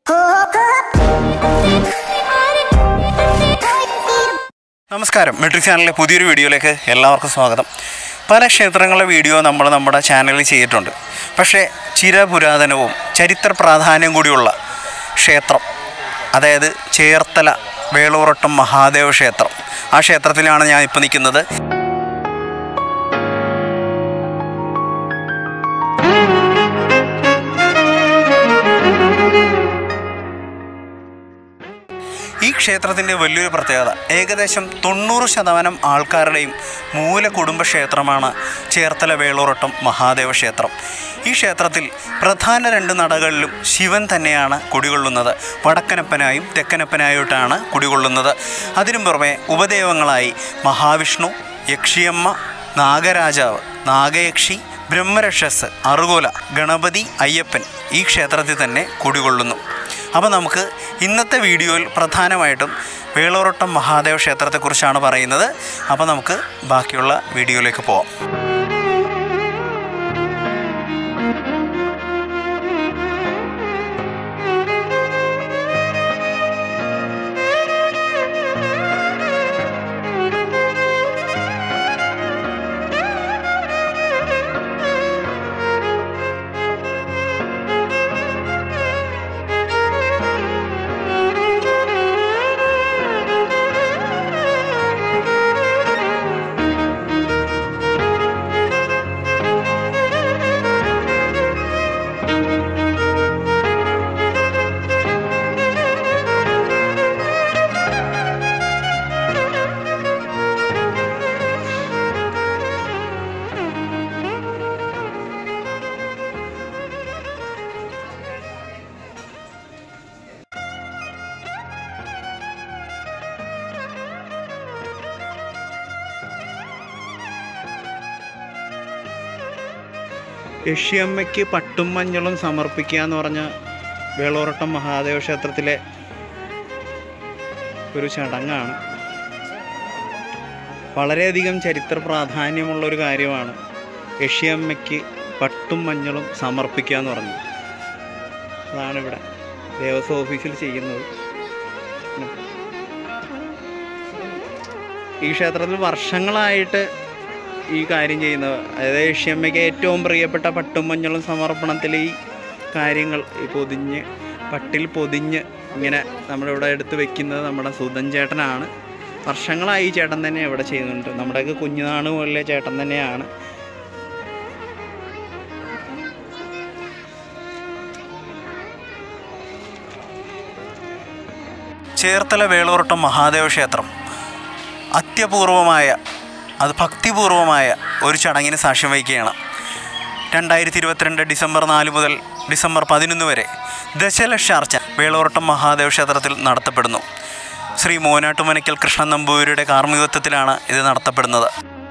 നമസ്കാരം മെട്രിക് ചാനലിലെ പുതിയൊരു വീഡിയോയിലേക്ക് എല്ലാവർക്കും സ്വാഗതം പല ക്ഷേത്രങ്ങളുടെ വീഡിയോ നമ്മൾ നമ്മുടെ ചാനലിൽ ചെയ്തിട്ടുണ്ട് പക്ഷേ ചിരപുരാതനവും ചരിത്ര പ്രാധാന്യം കൂടിയുള്ള ക്ഷേത്രം അതായത് ചേർത്തല വേളൂറട്ടം മഹാദേവ ക്ഷേത്രം ആ ക്ഷേത്രത്തിലാണ് ഞാൻ ഇപ്പോൾ നിൽക്കുന്നത് ഈ ക്ഷേത്രത്തിൻ്റെ വലിയൊരു പ്രത്യേകത ഏകദേശം തൊണ്ണൂറ് ശതമാനം ആൾക്കാരുടെയും മൂല കുടുംബ ക്ഷേത്രമാണ് ചേർത്തല വേളൂറട്ടം മഹാദേവ ക്ഷേത്രം ഈ ക്ഷേത്രത്തിൽ പ്രധാന രണ്ട് നടകളിലും ശിവൻ തന്നെയാണ് കുടികൊള്ളുന്നത് വടക്കനപ്പനായും തെക്കനപ്പനായിട്ടാണ് കുടികൊള്ളുന്നത് അതിനു പുറമെ ഉപദേവങ്ങളായി മഹാവിഷ്ണു യക്ഷിയമ്മ നാഗരാജാവ് നാഗയക്ഷി ബ്രഹ്മരക്ഷസ് അറുകോല ഗണപതി അയ്യപ്പൻ ഈ ക്ഷേത്രത്തിൽ തന്നെ കുടികൊള്ളുന്നു അപ്പോൾ നമുക്ക് ഇന്നത്തെ വീഡിയോയിൽ പ്രധാനമായിട്ടും വേളൂറോട്ടം മഹാദേവ ക്ഷേത്രത്തെക്കുറിച്ചാണ് പറയുന്നത് അപ്പോൾ നമുക്ക് ബാക്കിയുള്ള വീഡിയോയിലേക്ക് പോവാം യക്ഷിയമ്മയ്ക്ക് പട്ടും മഞ്ഞളും സമർപ്പിക്കുക എന്ന് പറഞ്ഞ വേളൂറട്ടം മഹാദേവ ക്ഷേത്രത്തിലെ ഒരു ചടങ്ങാണ് വളരെയധികം ചരിത്ര പ്രാധാന്യമുള്ള ഒരു കാര്യമാണ് യക്ഷിയമ്മയ്ക്ക് പട്ടും മഞ്ഞളും സമർപ്പിക്കുക എന്ന് പറഞ്ഞത് അതാണ് ഇവിടെ ദേവസ്വം ഓഫീസിൽ ചെയ്യുന്നത് ഈ ക്ഷേത്രത്തിൽ വർഷങ്ങളായിട്ട് ഈ കാര്യം ചെയ്യുന്നത് അതായത് യക്ഷിയമ്മയ്ക്ക് ഏറ്റവും പ്രിയപ്പെട്ട പട്ടും മഞ്ഞളും സമർപ്പണത്തിൽ ഈ കാര്യങ്ങൾ ഈ പൊതിഞ്ഞ് പട്ടിൽ പൊതിഞ്ഞ് ഇങ്ങനെ നമ്മളിവിടെ എടുത്ത് വെക്കുന്നത് നമ്മുടെ സുധൻ ചേട്ടനാണ് വർഷങ്ങളായി ഈ ചേട്ടൻ തന്നെ ഇവിടെ ചെയ്യുന്നുണ്ട് നമ്മുടെയൊക്കെ കുഞ്ഞുനാണ് മുതലേ ചേട്ടൻ തന്നെയാണ് ചേർത്തല വേളൂർട്ടം മഹാദേവ ക്ഷേത്രം അത്യപൂർവമായ അത് ഭക്തിപൂർവമായ ഒരു ചടങ്ങിന് സാക്ഷ്യം വഹിക്കുകയാണ് രണ്ടായിരത്തി ഇരുപത്തിരണ്ട് ഡിസംബർ നാല് മുതൽ ഡിസംബർ പതിനൊന്ന് വരെ ദശലക്ഷാർച്ച വേളൂർട്ടം മഹാദേവ ക്ഷേത്രത്തിൽ നടത്തപ്പെടുന്നു ശ്രീ മോനാട്ടുമനയ്ക്കൽ കൃഷ്ണൻ നമ്പൂതിരിയുടെ കാർമ്മികത്വത്തിലാണ് ഇത് നടത്തപ്പെടുന്നത്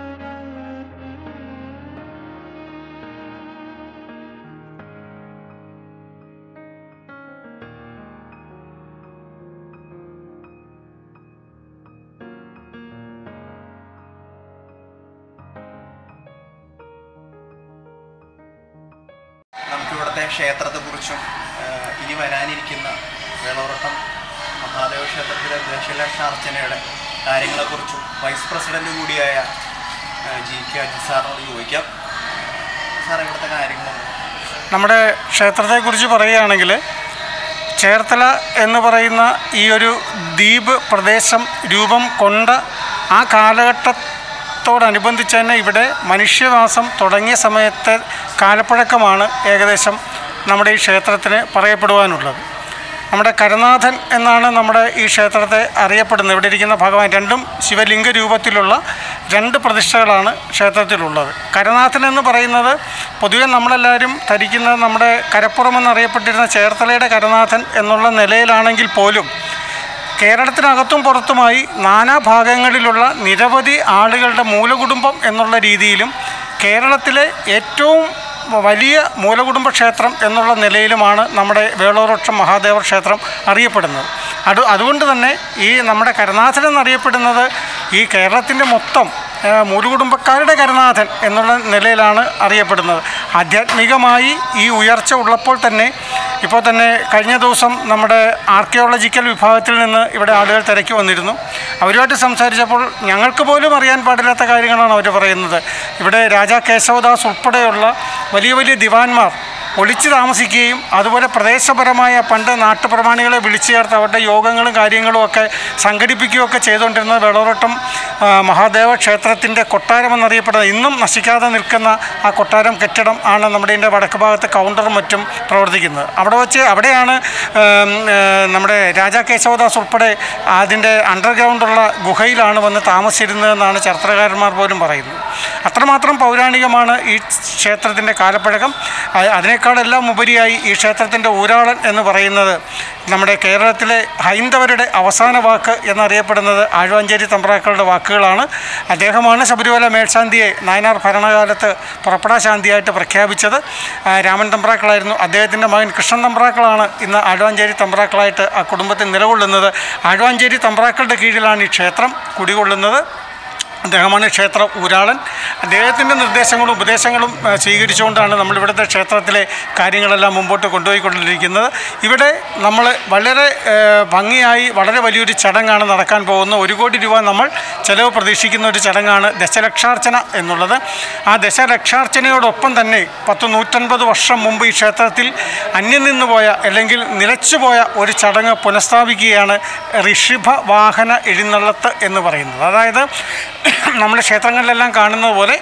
നമുക്കിവിടുത്തെ ക്ഷേത്രത്തെക്കുറിച്ചും ആഹ്, ഇനി വരാനിരിക്കുന്ന വേളോറട്ടം മഹാദേവ ക്ഷേത്രത്തിലെ ദശലക്ഷാർച്ചനയുടെ കാര്യങ്ങളെക്കുറിച്ചും വൈസ് പ്രസിഡന്റ് കൂടിയായ ആഹ്, ജി കെ അജിത് സാറിനോട് ചോദിക്കാം സാർ ഇവിടുത്തെ കാര്യങ്ങൾ നമ്മുടെ ക്ഷേത്രത്തെക്കുറിച്ച് പറയുകയാണെങ്കിൽ ചേർത്തല എന്ന് പറയുന്ന ഈ ഒരു ദ്വീപ് പ്രദേശം രൂപം കൊണ്ട ആ കാലഘട്ടത്തോടനുബന്ധിച്ച് തന്നെ ഇവിടെ മനുഷ്യവാസം തുടങ്ങിയ സമയത്തെ കാലപ്പഴക്കമാണ് ഏകദേശം നമ്മുടെ ഈ ക്ഷേത്രത്തിന് പറയപ്പെടുവാനുള്ളത് നമ്മുടെ കരനാഥൻ എന്നാണ് നമ്മുടെ ഈ ക്ഷേത്രത്തെ അറിയപ്പെടുന്നത് ഇവിടെ ഇരിക്കുന്ന ഭഗവാൻ രണ്ടും ശിവലിംഗ രൂപത്തിലുള്ള രണ്ട് പ്രതിഷ്ഠകളാണ് ക്ഷേത്രത്തിലുള്ളത് കരനാഥൻ എന്ന് പറയുന്നത് പൊതുവെ നമ്മളെല്ലാവരും ധരിക്കുന്നത് നമ്മുടെ കരപ്പുറം എന്നറിയപ്പെട്ടിരുന്ന ചേർത്തലയുടെ കരനാഥൻ എന്നുള്ള നിലയിലാണെങ്കിൽ പോലും കേരളത്തിനകത്തും പുറത്തുമായി നാനാഭാഗങ്ങളിലുള്ള നിരവധി ആളുകളുടെ മൂലകുടുംബം എന്നുള്ള രീതിയിലും കേരളത്തിലെ ഏറ്റവും വലിയ മൂലകുടുംബ ക്ഷേത്രം എന്നുള്ള നിലയിലുമാണ് നമ്മുടെ വേളൂർവൃക്ഷം മഹാദേവ ക്ഷേത്രം അറിയപ്പെടുന്നത് അത് അതുകൊണ്ട് തന്നെ ഈ നമ്മുടെ കരുനാഥൻ എന്നറിയപ്പെടുന്നത് ഈ കേരളത്തിൻ്റെ മൊത്തം ആ, മൂലകുടുംബക്കാരുടെ കരുനാഥൻ എന്നുള്ള നിലയിലാണ് അറിയപ്പെടുന്നത് ആധ്യാത്മികമായി ഈ ഉയർച്ച ഉള്ളപ്പോൾ തന്നെ ഇപ്പോൾ തന്നെ കഴിഞ്ഞ ദിവസം നമ്മുടെ ആർക്കിയോളജിക്കൽ വിഭാഗത്തിൽ നിന്ന് ഇവിടെ ആളുകൾ തിരക്കി വന്നിരുന്നു അവരുമായിട്ട് സംസാരിച്ചപ്പോൾ ഞങ്ങൾക്ക് പോലും അറിയാൻ പാടില്ലാത്ത കാര്യങ്ങളാണ് അവർ പറയുന്നത് ഇവിടെ രാജാ കേശവദാസ് ഉൾപ്പെടെയുള്ള വലിയ വലിയ ദിവാൻമാർ ഒളിച്ചു താമസിക്കുകയും അതുപോലെ പ്രദേശപരമായ പണ്ട് നാട്ടുപ്രമാണികളെ വിളിച്ചു ചേർത്ത് അവരുടെ യോഗങ്ങളും കാര്യങ്ങളും ഒക്കെ സംഘടിപ്പിക്കുകയൊക്കെ ചെയ്തുകൊണ്ടിരുന്ന വെളോറട്ടം ആ, മഹാദേവ ക്ഷേത്രത്തിൻ്റെ കൊട്ടാരം എന്നറിയപ്പെടുന്ന ഇന്നും നശിക്കാതെ നിൽക്കുന്ന ആ കൊട്ടാരം കെട്ടിടം ആണ് നമ്മുടെ ഇതിൻ്റെ വടക്ക് ഭാഗത്ത് കൗണ്ടറും മറ്റും പ്രവർത്തിക്കുന്നത് അവിടെ വെച്ച് അവിടെയാണ് ഏം, ഏ, നമ്മുടെ രാജാ കേശവദാസ് ഉൾപ്പെടെ അതിൻ്റെ അണ്ടർഗ്രൗണ്ടുള്ള ഗുഹയിലാണ് വന്ന് താമസിച്ചിരുന്നതെന്നാണ് ചരിത്രകാരന്മാർ പോലും പറയുന്നത് അത്രമാത്രം പൗരാണികമാണ് ഈ ക്ഷേത്രത്തിൻ്റെ കാലപ്പഴക്കം അ- അതിനേക്കാളെല്ലാം ഉപരിയായി ഈ ക്ഷേത്രത്തിൻ്റെ ഊരാളൻ എന്ന് പറയുന്നത് നമ്മുടെ കേരളത്തിലെ ഹൈന്ദവരുടെ അവസാന വാക്ക് എന്നറിയപ്പെടുന്നത് ആഴ്വാഞ്ചേരി തമ്പ്രാക്കളുടെ വാക്കുകളാണ് അദ്ദേഹമാണ് ശബരിമല മേൽശാന്തിയെ നായനാർ ഭരണകാലത്ത് പുറപ്പെടാശാന്തിയായിട്ട് പ്രഖ്യാപിച്ചത് ആ, രാമൻ തമ്പ്രാക്കളായിരുന്നു അദ്ദേഹത്തിൻ്റെ മകൻ കൃഷ്ണൻ തമ്പ്രാക്കളാണ് ഇന്ന് ആഴ്വാഞ്ചേരി തമ്പ്രാക്കളായിട്ട് ആ കുടുംബത്തിൽ നിലകൊള്ളുന്നത് ആഴ്വാഞ്ചേരി തമ്പ്രാക്കളുടെ കീഴിലാണ് ഈ ക്ഷേത്രം കുടികൊള്ളുന്നത് അദ്ദേഹമാണ് ക്ഷേത്ര ഊരാളൻ അദ്ദേഹത്തിൻ്റെ നിർദ്ദേശങ്ങളും ഉപദേശങ്ങളും ആ, സ്വീകരിച്ചുകൊണ്ടാണ് നമ്മളിവിടുത്തെ ക്ഷേത്രത്തിലെ കാര്യങ്ങളെല്ലാം മുമ്പോട്ട് കൊണ്ടുപോയിക്കൊണ്ടിരിക്കുന്നത് ഇവിടെ നമ്മൾ വളരെ ആ, ഭംഗിയായി വളരെ വലിയൊരു ചടങ്ങാണ് നടക്കാൻ പോകുന്നത് ഒരു കോടി രൂപ നമ്മൾ ചിലവ് പ്രതീക്ഷിക്കുന്ന ഒരു ചടങ്ങാണ് ദശലക്ഷാർച്ചന എന്നുള്ളത് ആ ദശലക്ഷാർച്ചനയോടൊപ്പം തന്നെ പത്ത് നൂറ്റൻപത് വർഷം മുമ്പ് ഈ ക്ഷേത്രത്തിൽ അന്യം നിന്ന് പോയ അല്ലെങ്കിൽ നിലച്ചുപോയ ഒരു ചടങ്ങ് പുനഃസ്ഥാപിക്കുകയാണ് ഋഷിഭ വാഹന എഴുന്നള്ളത്ത് എന്ന് പറയുന്നത് അതായത് നമ്മുടെ ക്ഷേത്രങ്ങളിലെല്ലാം കാണുന്നത് പോലെ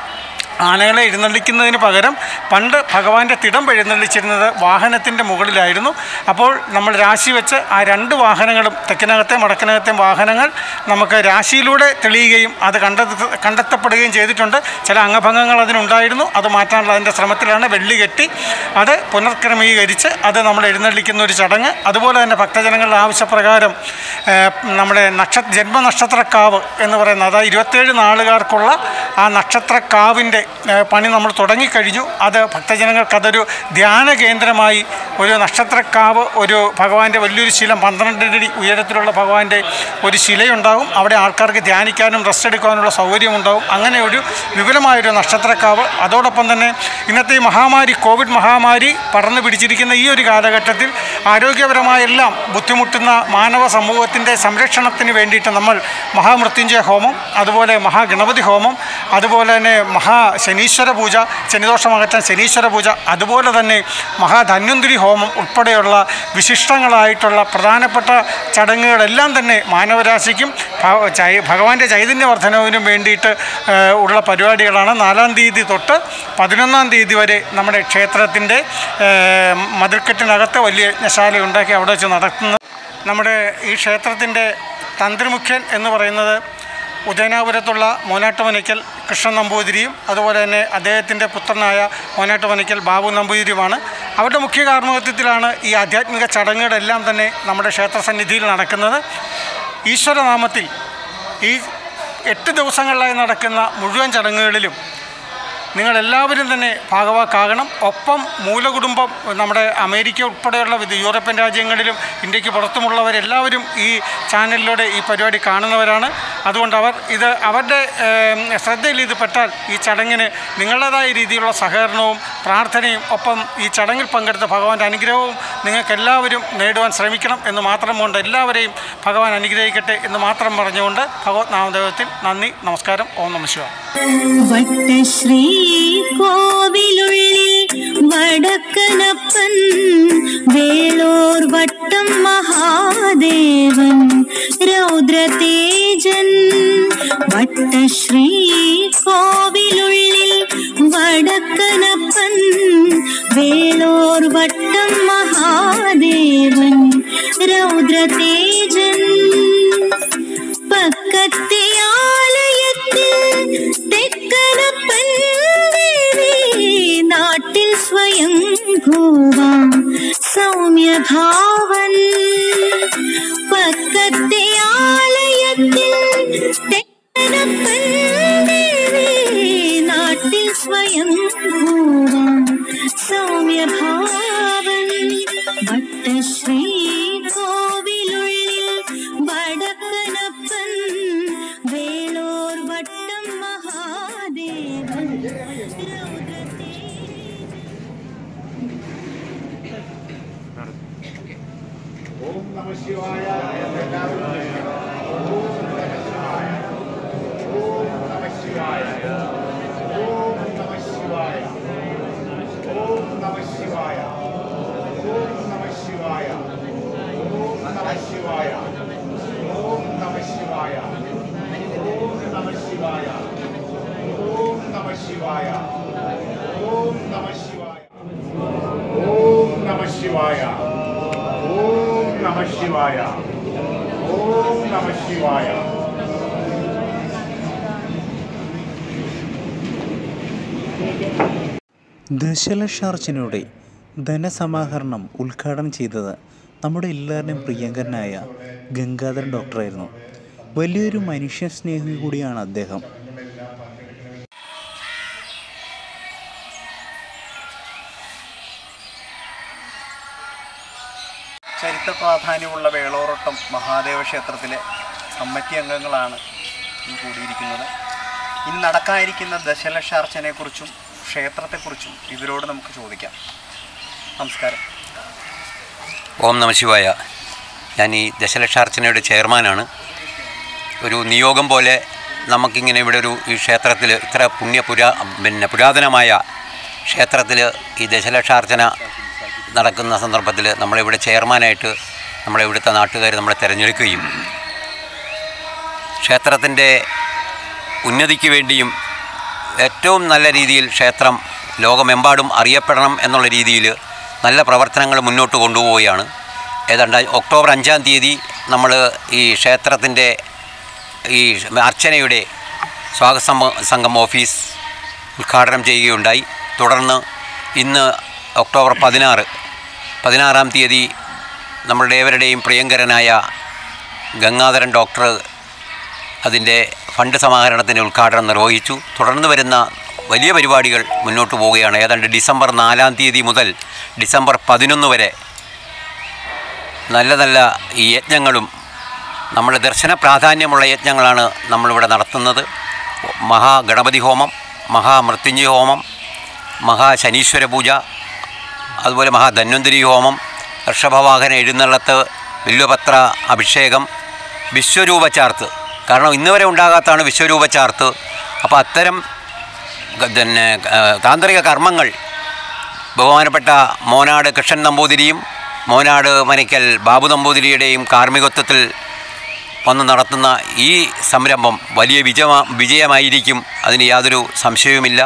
ആനകളെ എഴുന്നള്ളിക്കുന്നതിന് പകരം പണ്ട് ഭഗവാന്റെ തിടം എഴുന്നള്ളിച്ചിരുന്നത് വാഹനത്തിൻ്റെ മുകളിലായിരുന്നു അപ്പോൾ നമ്മൾ രാശി വെച്ച് ആ രണ്ട് വാഹനങ്ങളും തെക്കിനകത്തെയും വടക്കിനകത്തെയും വാഹനങ്ങൾ നമുക്ക് രാശിയിലൂടെ തെളിയുകയും അത് കണ്ടെത്ത കണ്ടെത്തപ്പെടുകയും ചെയ്തിട്ടുണ്ട് ചില അംഗഭംഗങ്ങൾ അതിനുണ്ടായിരുന്നു അത് മാറ്റാനുള്ള അതിൻ്റെ ശ്രമത്തിലാണ് വെള്ളി കെട്ടി അത് പുനർക്രമീകരിച്ച് അത് നമ്മൾ എഴുന്നള്ളിക്കുന്ന ഒരു ചടങ്ങ് അതുപോലെ തന്നെ ഭക്തജനങ്ങളുടെ ആവശ്യപ്രകാരം ഏഹ്, നമ്മുടെ നക്ഷ ജന്മനക്ഷത്രക്കാവ് എന്ന് പറയുന്നത് അതായത് ഇരുപത്തേഴ് നാളുകാർക്കുള്ള ആ നക്ഷത്രക്കാവിൻ്റെ ഏഹ്, പണി നമ്മൾ തുടങ്ങിക്കഴിഞ്ഞു അത് ഭക്തജനങ്ങൾക്ക് അതൊരു ധ്യാന കേന്ദ്രമായി ഒരു നക്ഷത്രക്കാവ് ഒരു ഭഗവാന്റെ വലിയൊരു ശില പന്ത്രണ്ട് അടി ഉയരത്തിലുള്ള ഭഗവാന്റെ ഒരു ശിലയുണ്ടാകും അവിടെ ആൾക്കാർക്ക് ധ്യാനിക്കാനും റെസ്റ്റ് എടുക്കാനുള്ള സൗകര്യമുണ്ടാകും അങ്ങനെ ഒരു വിപുലമായൊരു നക്ഷത്രക്കാവ് അതോടൊപ്പം തന്നെ ഇന്നത്തെ ഈ മഹാമാരി കോവിഡ് മഹാമാരി പടർന്നു പിടിച്ചിരിക്കുന്ന ഈ ഒരു കാലഘട്ടത്തിൽ ആരോഗ്യപരമായെല്ലാം ബുദ്ധിമുട്ടുന്ന മാനവ സമൂഹത്തിൻ്റെ സംരക്ഷണത്തിന് വേണ്ടിയിട്ട് നമ്മൾ മഹാമൃത്യുഞ്ജയ ഹോമം അതുപോലെ മഹാഗണപതി ഹോമം അതുപോലെ തന്നെ മഹാ ശനീശ്വര പൂജ ശനിദോഷം അകറ്റാൻ ശനീശ്വര പൂജ അതുപോലെ തന്നെ മഹാധന്വന്തിരി ഹോമം ഉൾപ്പെടെയുള്ള വിശിഷ്ടങ്ങളായിട്ടുള്ള പ്രധാനപ്പെട്ട ചടങ്ങുകളെല്ലാം തന്നെ മാനവരാശിക്കും ഭ- ചൈ- ഭഗവാന്റെ ചൈതന്യവർദ്ധനവിനും വേണ്ടിയിട്ട് ഏഹ്, ഉള്ള പരിപാടികളാണ് നാലാം തീയതി തൊട്ട് പതിനൊന്നാം തീയതി വരെ നമ്മുടെ ക്ഷേത്രത്തിൻ്റെ ഏഹ്, മതിൽക്കെട്ടിനകത്ത് വലിയ യജ്ഞശാല ഉണ്ടാക്കി അവിടെ വെച്ച് നടത്തുന്നത് നമ്മുടെ ഈ ക്ഷേത്രത്തിൻ്റെ തന്ത്രിമുഖ്യൻ എന്ന് പറയുന്നത് ഉദയനാപുരത്തുള്ള മോനാട്ടുമനയ്ക്കൽ കൃഷ്ണൻ നമ്പൂതിരിയും അതുപോലെ തന്നെ അദ്ദേഹത്തിൻ്റെ പുത്രനായ മോനാട്ടുമനയ്ക്കൽ ബാബു നമ്പൂതിരിയുമാണ് അവരുടെ മുഖ്യ കാർമ്മികത്വത്തിലാണ് ഈ ആധ്യാത്മിക ചടങ്ങുകളെല്ലാം തന്നെ നമ്മുടെ ക്ഷേത്രസന്നിധിയിൽ നടക്കുന്നത് ഈശ്വരനാമത്തിൽ ഈ എട്ട് ദിവസങ്ങളിലായി നടക്കുന്ന മുഴുവൻ ചടങ്ങുകളിലും നിങ്ങളെല്ലാവരും തന്നെ ഭാഗവാക്കാകണം ഒപ്പം മൂലകുടുംബം നമ്മുടെ അമേരിക്ക ഉൾപ്പെടെയുള്ള വിവിധ യൂറോപ്യൻ രാജ്യങ്ങളിലും ഇന്ത്യക്ക് പുറത്തുമുള്ളവരെല്ലാവരും ഈ ചാനലിലൂടെ ഈ പരിപാടി കാണുന്നവരാണ് അതുകൊണ്ട് അവർ ഇത് അവരുടെ ഏം, ശ്രദ്ധയിൽ ഇത് പെട്ടാൽ ഈ ചടങ്ങിന് നിങ്ങളുടേതായ രീതിയിലുള്ള സഹകരണവും പ്രാർത്ഥനയും ഒപ്പം ഈ ചടങ്ങിൽ പങ്കെടുത്ത ഭഗവാന്റെ അനുഗ്രഹവും നിങ്ങൾക്കെല്ലാവരും നേടുവാൻ ശ്രമിക്കണം എന്ന് മാത്രം കൊണ്ട് എല്ലാവരെയും ഭഗവാൻ അനുഗ്രഹിക്കട്ടെ എന്ന് മാത്രം പറഞ്ഞുകൊണ്ട് ഭഗവത് നാമദേവത്തിൽ നന്ദി നമസ്കാരം ഓം നമ ശിവായ വട്ടശ്രീ കോവിലുള്ളിൽ വടക്കനപ്പൻ വേളൂർ വട്ടം മഹാദേവൻ രൗദ്രതേജൻ വട്ടശ്രീ കോവിലുള്ളിൽ വടക്കനപ്പൻ വേളൂർ വട്ടം മഹാദേവൻ രൗദ്രതേജൻ പക്കത്തെ ആലയത്തിൽ തെക്കനപ്പൻ ദേവി നാട്ടിൽ സ്വയം ഭൂവാം സൗമ്യഭാവൻ പക്കത്തെ ആലയത്തിൽ തെക്കനപ്പൻ ദേവി നാട്ടിൽ സ്വയം ഭൂവാം സൗമ്യഭാവൻ വട്ടശ്രീ കോവിലുള്ളിൽ വടക്കനപ്പൻ വേളൂർ വട്ടം മഹാദേവൻ രൗദ്രതേ ഓം നമ ശിവായ ഓം നമ ശിവായ ഓം നമ ശിവായ ദശലക്ഷാർച്ചനയുടെ ധനസമാഹരണം ഉദ്ഘാടനം ചെയ്തത് നമ്മുടെ എല്ലാവരുടെയും പ്രിയങ്കരനായ ഗംഗാധരൻ ഡോക്ടറായിരുന്നു വലിയൊരു മനുഷ്യ സ്നേഹി കൂടിയാണ് അദ്ദേഹം ചരിത്ര പ്രാധാന്യമുള്ള വേളോറട്ടം മഹാദേവ ക്ഷേത്രത്തിലെ കമ്മിറ്റി അംഗങ്ങളാണ് ഈ കൂടിയിരിക്കുന്നത് ഇനി നടക്കാനിരിക്കുന്ന ദശലക്ഷാർച്ചനയെക്കുറിച്ചും ക്ഷേത്രത്തെക്കുറിച്ചും ഇവരോട് നമുക്ക് ചോദിക്കാം നമസ്കാരം ഓം നമ ശിവായ ഞാൻ ഈ ദശലക്ഷാർച്ചനയുടെ ചെയർമാനാണ് ഒരു നിയോഗം പോലെ നമുക്കിങ്ങനെ ഇവിടെ ഒരു ഈ ക്ഷേത്രത്തിൽ ഇത്ര പുണ്യ പുരാ പിന്നെ പുരാതനമായ ക്ഷേത്രത്തിൽ ഈ ദശലക്ഷാർച്ചന നടക്കുന്ന സന്ദർഭത്തിൽ നമ്മളിവിടെ ചെയർമാനായിട്ട് നമ്മളെ ഇവിടുത്തെ നാട്ടുകാർ നമ്മളെ തിരഞ്ഞെടുക്കുകയും ക്ഷേത്രത്തിൻ്റെ ഉന്നതിക്ക് വേണ്ടിയും ഏറ്റവും നല്ല രീതിയിൽ ക്ഷേത്രം ലോകമെമ്പാടും അറിയപ്പെടണം എന്നുള്ള രീതിയിൽ നല്ല പ്രവർത്തനങ്ങൾ മുന്നോട്ട് കൊണ്ടുപോവുകയാണ് ഏതാണ്ട് ഒക്ടോബർ അഞ്ചാം തീയതി നമ്മൾ ഈ ക്ഷേത്രത്തിൻ്റെ ഈ അർച്ചനയുടെ സ്വാഗത സംഘ- സംഘം ഓഫീസ് ഉദ്ഘാടനം ചെയ്യുകയുണ്ടായി തുടർന്ന് ഇന്ന് ഒക്ടോബർ പതിനാറ് പതിനാറാം തീയതി നമ്മളുടെ ഏവരുടെയും പ്രിയങ്കരനായ ഗംഗാധരൻ ഡോക്ടർ അതിൻ്റെ ഫണ്ട് സമാഹരണത്തിൻ്റെ ഉദ്ഘാടനം നിർവഹിച്ചു തുടർന്ന് വരുന്ന വലിയ പരിപാടികൾ മുന്നോട്ട് പോവുകയാണ് ഏതാണ്ട് ഡിസംബർ നാലാം തീയതി മുതൽ ഡിസംബർ പതിനൊന്ന് വരെ നല്ല നല്ല ഈ യജ്ഞങ്ങളും നമ്മുടെ ദർശന പ്രാധാന്യമുള്ള യജ്ഞങ്ങളാണ് നമ്മളിവിടെ നടത്തുന്നത് മഹാഗണപതി ഹോമം മഹാമൃത്യുഞ്ജയ ഹോമം മഹാശനീശ്വര പൂജ അതുപോലെ മഹാധന്വന്തരി ഹോമം ഋഷഭവാഹന എഴുന്നള്ളത്ത് ബില്വപത്ര അഭിഷേകം വിശ്വരൂപ ചാർത്ത് കാരണം ഇന്ന് വരെ ഉണ്ടാകാത്തതാണ് വിശ്വരൂപ ചാർത്ത് അപ്പോൾ അത്തരം ഗ- പിന്നെ ആ, താന്ത്രിക കർമ്മങ്ങൾ ബഹുമാനപ്പെട്ട മോനാട് കൃഷ്ണൻ നമ്പൂതിരിയും മോനാട് മനയ്ക്കൽ ബാബു നമ്പൂതിരിയുടെയും കാർമ്മികത്വത്തിൽ വന്ന് നടത്തുന്ന ഈ സംരംഭം വലിയ വിജയ വിജയമായിരിക്കും അതിന് യാതൊരു സംശയവുമില്ല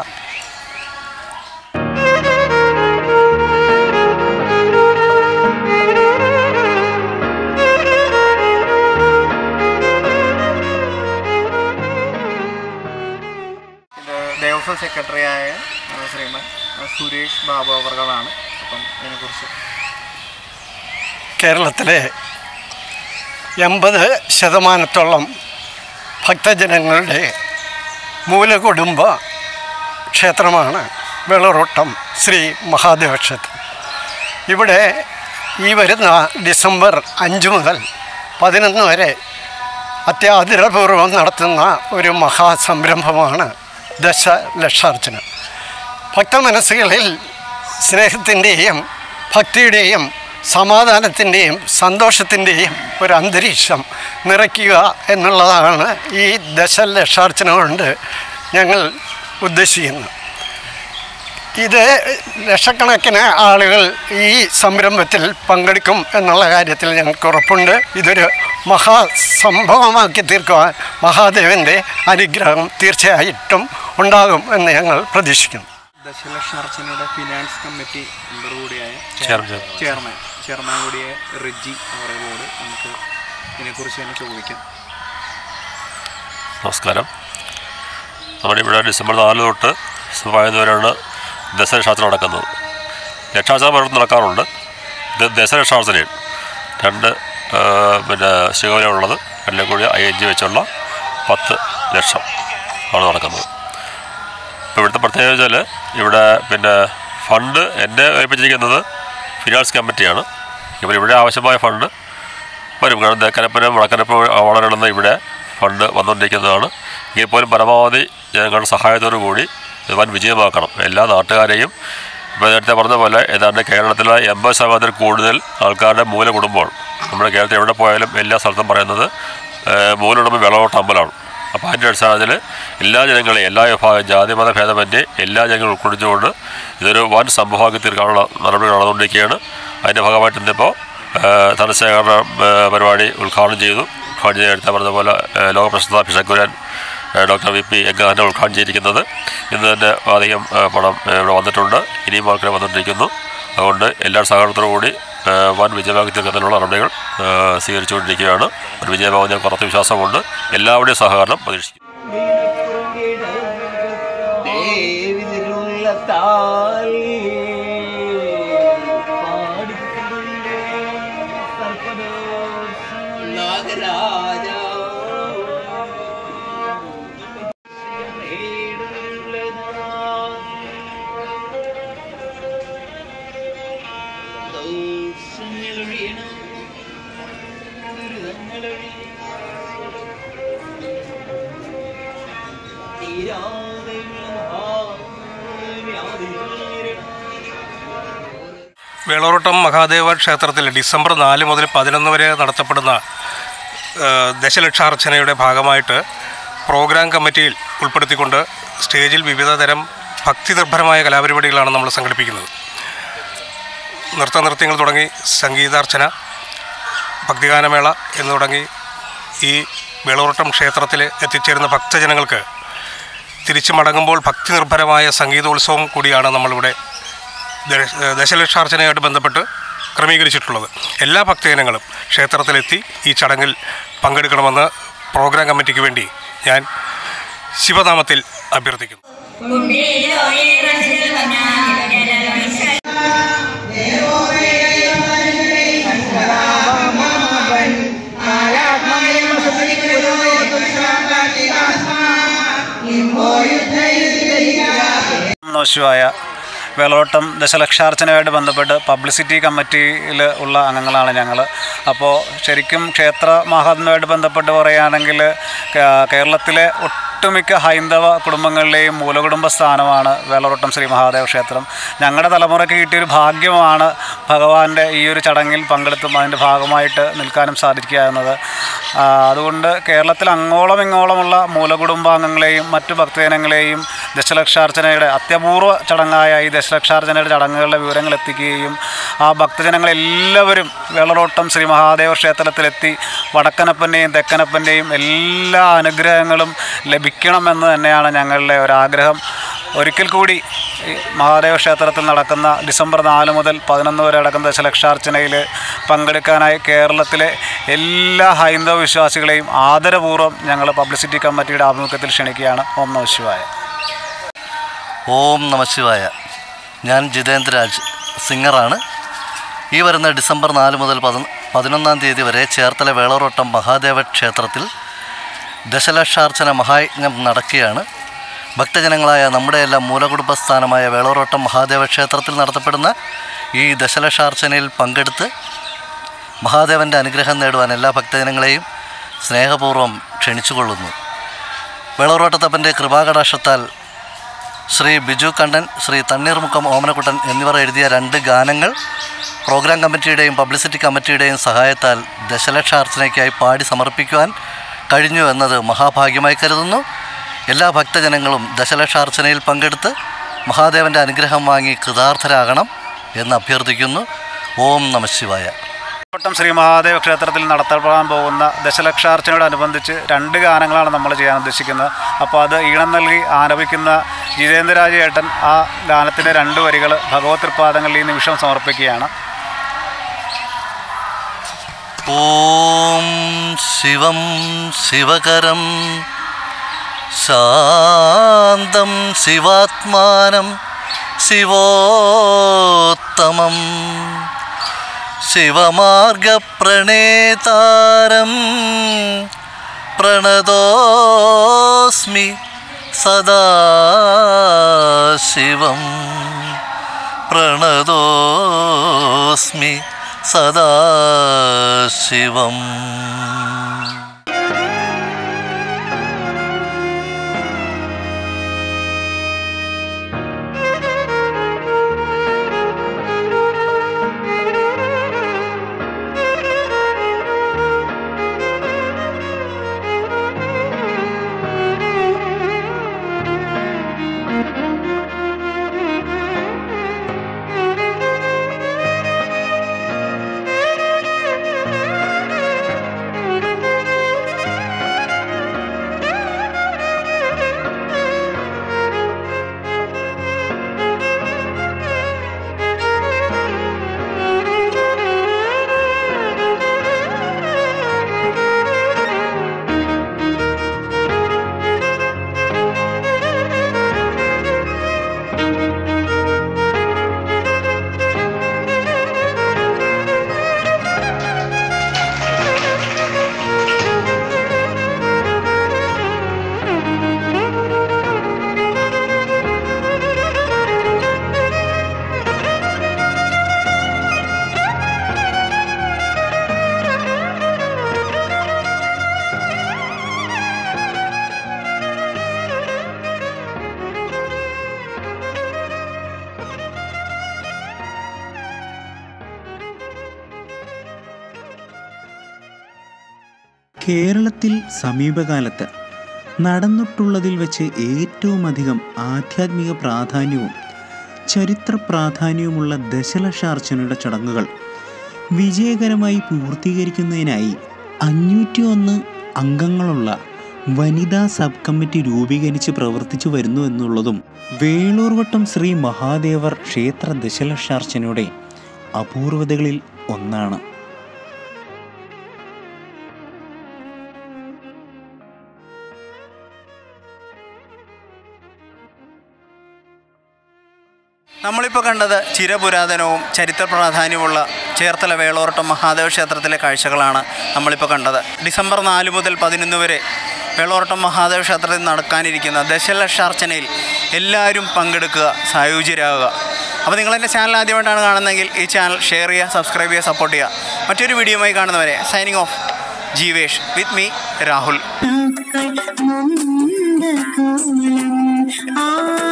ഇത് ദേവസ്വം സെക്രട്ടറിയായ ആ, ശ്രീമാൻ ആ, സുരേഷ് ബാബു അവർകളാണ് അപ്പം ഇതിനെക്കുറിച്ച് കേരളത്തിലെ എൺപത് ശതമാനത്തോളം ഭക്തജനങ്ങളുടെ മൂലകുടുംബ ക്ഷേത്രമാണ് വെള്ളറോട്ടം ശ്രീ മഹാദേവ ക്ഷേത്രം ഇവിടെ ഈ വരുന്ന ഡിസംബർ അഞ്ച് മുതൽ പതിനൊന്ന് വരെ അത്യാദരപൂർവ്വം നടത്തുന്ന ഒരു മഹാസംരംഭമാണ് ദശലക്ഷാർച്ചന ഭക്തമനസ്സുകളിൽ സ്നേഹത്തിൻ്റെയും ഭക്തിയുടെയും സമാധാനത്തിൻ്റെയും സന്തോഷത്തിൻ്റെയും ഒരു അന്തരീക്ഷം നിറയ്ക്കുക എന്നുള്ളതാണ് ഈ ദശലക്ഷാർച്ചന കൊണ്ട് ഞങ്ങൾ ഉദ്ദേശിക്കുന്നത് ഇത് ലക്ഷക്കണക്കിന് ആളുകൾ ഈ സംരംഭത്തിൽ പങ്കെടുക്കും എന്നുള്ള കാര്യത്തിൽ ഞങ്ങൾക്ക് ഉറപ്പുണ്ട് ഇതൊരു മഹാസംഭവമാക്കി തീർക്കുവാൻ മഹാദേവൻ്റെ അനുഗ്രഹം തീർച്ചയായിട്ടും ഉണ്ടാകും എന്ന് ഞങ്ങൾ പ്രതീക്ഷിക്കുന്നു ദശലക്ഷാർച്ചനയുടെ ഫിനാൻസ് കമ്മിറ്റി മെമ്പർ കൂടിയായ ചെയർമാൻ. ചെയർമാൻ ചെയർമാൻ കൂടിയായ റിജി അവരോട് നമുക്ക് ഇതിനെക്കുറിച്ച് തന്നെ ചോദിക്കാം നമസ്കാരം നമ്മുടെ ഇവിടെ ഡിസംബർ നാല് തൊട്ട് പതിനൊന്ന് ദശലക്ഷാർച്ചന നടക്കുന്നത് ലക്ഷാർച്ചന പലയിടത്തും നടക്കാറുണ്ട് ഇത് ദശലക്ഷാർച്ചനയാണ് രണ്ട് ആ, പിന്നെ ശിവനുള്ളത് എല്ലാം കൂടി അയ്യഞ്ച് വെച്ചുള്ള പത്ത് ലക്ഷം ആണ് നടക്കുന്നത് ഇപ്പോൾ ഇവിടുത്തെ പ്രത്യേകത വെച്ചാൽ ഇവിടെ പിന്നെ ഫണ്ട് എന്നെ ഏൽപ്പിച്ചിരിക്കുന്നത് ഫിനാൻസ് കമ്മിറ്റിയാണ് ഇപ്പോൾ ഇവിടെ ആവശ്യമായ ഫണ്ട് വരും കാരണം തേക്കരപ്പനും വടക്കരപ്പും വളരണുന്ന ഇവിടെ ഫണ്ട് വന്നുകൊണ്ടിരിക്കുന്നതാണ് എങ്കിൽ പോലും പരമാവധി ജനങ്ങളുടെ സഹായത്തോടു കൂടി ഇത് വൻ വിജയമാക്കണം എല്ലാ നാട്ടുകാരെയും ഇപ്പോൾ നേരത്തെ പറഞ്ഞ പോലെ ഏതാണ്ട് കേരളത്തിലെ എൺപത് ശതമാനത്തിൽ കൂടുതൽ ആൾക്കാരുടെ മൂല കുടുംബമാണ് നമ്മുടെ കേരളത്തിൽ എവിടെ പോയാലും എല്ലാ സ്ഥലത്തും പറയുന്നത് മൂലമുടമ്പ് വെള്ളവോട്ട അമ്പലമാണ് അപ്പോൾ അതിൻ്റെ അടിസ്ഥാനത്തിൽ എല്ലാ ജനങ്ങളെയും എല്ലാ വിഭാഗം ജാതി മത ഭേദമന്യേ എല്ലാ ജനങ്ങളും ഉൾക്കൊള്ളിച്ചുകൊണ്ട് ഇതൊരു വൻ സംഭവമാക്കി തീർക്കാനുള്ള നടപടികൾ നടന്നുകൊണ്ടിരിക്കുകയാണ് അതിൻ്റെ ഭാഗമായിട്ട് ഇന്നിപ്പോൾ ധനശേഖരണ ഏഹ്, പരിപാടി ഉദ്ഘാടനം ചെയ്തു ഉദ്ഘാടനം ചെയ്ത് നേരത്തെ പറഞ്ഞ പോലെ ഏഹ്, ലോകപ്രശസ്ത ഭിഷക്കുരൻ ഏഹ്, ഡോക്ടർ വി പി എങ്ങാനെ ഉദ്ഘാടനം ചെയ്തിരിക്കുന്നത് ഇന്ന് തന്നെ അധികം ഏഹ്, പണം ഏഹ്, ഇവിടെ വന്നിട്ടുണ്ട് ഇനിയും ആൾക്കാർ വന്നുകൊണ്ടിരിക്കുന്നു അതുകൊണ്ട് എല്ലാ സഹകരണത്തോടു കൂടി ഏഹ്, വൻ വിജയമാക്കി തീർക്കുന്നതിനുള്ള നടപടികൾ ഏഹ്, സ്വീകരിച്ചുകൊണ്ടിരിക്കുകയാണ് ഒരു വിജയമാകുന്ന ഞാൻ കുറച്ച് വിശ്വാസമുണ്ട് എല്ലാവരുടെയും സഹകരണം പ്രതീക്ഷിക്കുന്നു വേളോറോട്ടം മഹാദേവ ക്ഷേത്രത്തിൽ ഡിസംബർ നാല് മുതൽ പതിനൊന്ന് വരെ നടത്തപ്പെടുന്ന ആ, ദശലക്ഷാർച്ചനയുടെ ഭാഗമായിട്ട് പ്രോഗ്രാം കമ്മിറ്റിയിൽ ഉൾപ്പെടുത്തിക്കൊണ്ട് സ്റ്റേജിൽ വിവിധ തരം ഭക്തിനിർഭരമായ കലാപരിപാടികളാണ് നമ്മൾ സംഘടിപ്പിക്കുന്നത് നൃത്തനൃത്യങ്ങൾ തുടങ്ങി സംഗീതാർച്ചന ഭക്തിഗാനമേള എന്ന് തുടങ്ങി ഈ വേളോറോട്ടം ക്ഷേത്രത്തിൽ എത്തിച്ചേരുന്ന ഭക്തജനങ്ങൾക്ക് തിരിച്ചു മടങ്ങുമ്പോൾ ഭക്തിനിർഭരമായ സംഗീതോത്സവം കൂടിയാണ് നമ്മളിവിടെ ദശ- ദശലക്ഷാർച്ചനയായിട്ട് ബന്ധപ്പെട്ട് ക്രമീകരിച്ചിട്ടുള്ളത് എല്ലാ ഭക്തജനങ്ങളും ക്ഷേത്രത്തിലെത്തി ഈ ചടങ്ങിൽ പങ്കെടുക്കണമെന്ന് പ്രോഗ്രാം കമ്മിറ്റിക്ക് വേണ്ടി ഞാൻ ശിവനാമത്തിൽ അഭ്യർത്ഥിക്കുന്നു നമശിവായ വെളോട്ടം ദശലക്ഷാർച്ചനയുമായിട്ട് ബന്ധപ്പെട്ട് പബ്ലിസിറ്റി കമ്മിറ്റിയിൽ ഉള്ള അംഗങ്ങളാണ് ഞങ്ങൾ അപ്പോൾ ശരിക്കും ക്ഷേത്ര മഹാത്മ്യമായിട്ട് ബന്ധപ്പെട്ട് പറയുകയാണെങ്കിൽ കേ- കേരളത്തിലെ ഒട്ടുമിക്ക ഹൈന്ദവ കുടുംബങ്ങളിലെയും മൂലകുടുംബ സ്ഥാനമാണ് വേളോട്ടം ശ്രീ മഹാദേവ ക്ഷേത്രം ഞങ്ങളുടെ തലമുറയ്ക്ക് കിട്ടിയൊരു ഭാഗ്യമാണ് ഭഗവാന്റെ ഈ ഒരു ചടങ്ങിൽ പങ്കെടുത്തും അതിൻ്റെ ഭാഗമായിട്ട് നിൽക്കാനും സാധിക്കുക എന്നത് ആ, അതുകൊണ്ട് കേരളത്തിൽ അങ്ങോളം ഇങ്ങോളമുള്ള മൂലകുടുംബാംഗങ്ങളെയും മറ്റു ഭക്തജനങ്ങളെയും ദശലക്ഷാർച്ചനയുടെ അത്യപൂർവ ചടങ്ങായ ഈ ദശലക്ഷാർച്ചനയുടെ ചടങ്ങുകളുടെ വിവരങ്ങൾ എത്തിക്കുകയും ആ ഭക്തജനങ്ങളെല്ലാവരും വേളറോട്ടം ശ്രീ മഹാദേവ ക്ഷേത്രത്തിലെത്തി വടക്കനപ്പൻ്റെയും തെക്കനപ്പൻ്റെയും എല്ലാ അനുഗ്രഹങ്ങളും ലഭിക്കണമെന്ന് തന്നെയാണ് ഞങ്ങളുടെ ഒരാഗ്രഹം ഒരിക്കൽ കൂടി ഈ മഹാദേവ ക്ഷേത്രത്തിൽ നടക്കുന്ന ഡിസംബർ നാല് മുതൽ പതിനൊന്ന് വരെ നടക്കുന്ന ദശലക്ഷാർച്ചനയിൽ പങ്കെടുക്കാനായി കേരളത്തിലെ എല്ലാ ഹൈന്ദവ വിശ്വാസികളെയും ആദരപൂർവ്വം ഞങ്ങൾ പബ്ലിസിറ്റി കമ്മിറ്റിയുടെ ആഭിമുഖ്യത്തിൽ ക്ഷണിക്കുകയാണ് ഓം നമ ശിവായ ഓം നമശിവായ ഞാൻ ജിതേന്ദ്രരാജ് സിംഗറാണ് ഈ വരുന്ന ഡിസംബർ നാല് മുതൽ പതി പതിനൊന്നാം തീയതി വരെ ചേർത്തല വേളറോട്ടം മഹാദേവ ക്ഷേത്രത്തിൽ ദശലക്ഷാർച്ചന മഹായജ്ഞം നടക്കുകയാണ് ഭക്തജനങ്ങളായ നമ്മുടെ എല്ലാം മൂലകുടുംബസ്ഥാനമായ വേളറോട്ടം മഹാദേവ ക്ഷേത്രത്തിൽ നടത്തപ്പെടുന്ന ഈ ദശലക്ഷാർച്ചനയിൽ പങ്കെടുത്ത് മഹാദേവൻ്റെ അനുഗ്രഹം നേടുവാൻ എല്ലാ ഭക്തജനങ്ങളെയും സ്നേഹപൂർവ്വം ക്ഷണിച്ചുകൊള്ളുന്നു വേളറോട്ടത്തപ്പൻ്റെ കൃപാകടാക്ഷത്താൽ ശ്രീ ബിജു കണ്ണൻ ശ്രീ തണ്ണീർമുക്കം ഓമനക്കുട്ടൻ എന്നിവർ എഴുതിയ രണ്ട് ഗാനങ്ങൾ പ്രോഗ്രാം കമ്മിറ്റിയുടെയും പബ്ലിസിറ്റി കമ്മിറ്റിയുടെയും സഹായത്താൽ ദശലക്ഷാർച്ചനയ്ക്കായി പാടി സമർപ്പിക്കുവാൻ കഴിഞ്ഞു എന്നത് മഹാഭാഗ്യമായി കരുതുന്നു എല്ലാ ഭക്തജനങ്ങളും ദശലക്ഷാർച്ചനയിൽ പങ്കെടുത്ത് മഹാദേവൻ്റെ അനുഗ്രഹം വാങ്ങി കൃതാർത്ഥരാകണം എന്ന് അഭ്യർത്ഥിക്കുന്നു ഓം നമശിവായ കോട്ടം ശ്രീ മഹാദേവ ക്ഷേത്രത്തിൽ നടത്തപ്പെടാൻ പോകുന്ന ദശലക്ഷാർച്ചനയോടനുബന്ധിച്ച് രണ്ട് ഗാനങ്ങളാണ് നമ്മൾ ചെയ്യാൻ ഉദ്ദേശിക്കുന്നത് അപ്പോൾ അത് ഈണം നൽകി ആലപിക്കുന്ന ജിതേന്ദ്രരാജ് ഏട്ടൻ ആ ഗാനത്തിൻ്റെ രണ്ട് വരികൾ ഭഗവത് തൃപ്പാദങ്ങളിൽ ഈ നിമിഷം സമർപ്പിക്കുകയാണ് ഓം ശിവം ശിവകരം ശാന്തം ശിവാത്മാനം ശിവോത്തമം ശിവമാർഗപ്രണേതാരം പ്രണതോസ്മി സദാ ശിവം പ്രണതോസ്മി സദാ ശിവം ും കേരളത്തിൽ സമീപകാലത്ത് നടന്നിട്ടുള്ളതിൽ വെച്ച് ഏറ്റവും അധികം ആധ്യാത്മിക പ്രാധാന്യവും ചരിത്ര പ്രാധാന്യവുമുള്ള ദശലക്ഷാർച്ചനയുടെ ചടങ്ങുകൾ വിജയകരമായി പൂർത്തീകരിക്കുന്നതിനായി അഞ്ഞൂറ്റി ഒന്ന് അംഗങ്ങളുള്ള വനിതാ സബ് കമ്മിറ്റി രൂപീകരിച്ച് പ്രവർത്തിച്ചു വരുന്നു എന്നുള്ളതും വേളൂർവട്ടം ശ്രീ മഹാദേവർ ക്ഷേത്ര ദശലക്ഷാർച്ചനയുടെ അപൂർവതകളിൽ ഒന്നാണ് നമ്മളിപ്പോൾ കണ്ടത് ചിരപുരാതനവും ചരിത്ര പ്രാധാന്യമുള്ള ചേർത്തല വേളോർട്ടം മഹാദേവ ക്ഷേത്രത്തിലെ കാഴ്ചകളാണ് നമ്മളിപ്പോൾ കണ്ടത് ഡിസംബർ നാല് മുതൽ പതിനൊന്ന് വരെ വേളോർട്ടം മഹാദേവ ക്ഷേത്രത്തിൽ നടക്കാനിരിക്കുന്ന ദശലക്ഷാർച്ചനയിൽ എല്ലാവരും പങ്കെടുക്കുക സായുജ്യരാകുക അപ്പോൾ നിങ്ങൾ എൻ്റെ ചാനൽ ആദ്യമായിട്ടാണ് കാണുന്നതെങ്കിൽ ഈ ചാനൽ ഷെയർ ചെയ്യുക സബ്സ്ക്രൈബ് ചെയ്യുക സപ്പോർട്ട് ചെയ്യുക മറ്റൊരു വീഡിയോയുമായി കാണുന്നവരെ signing off Jeevesh with me Rahul മുന്ത കോലം ആ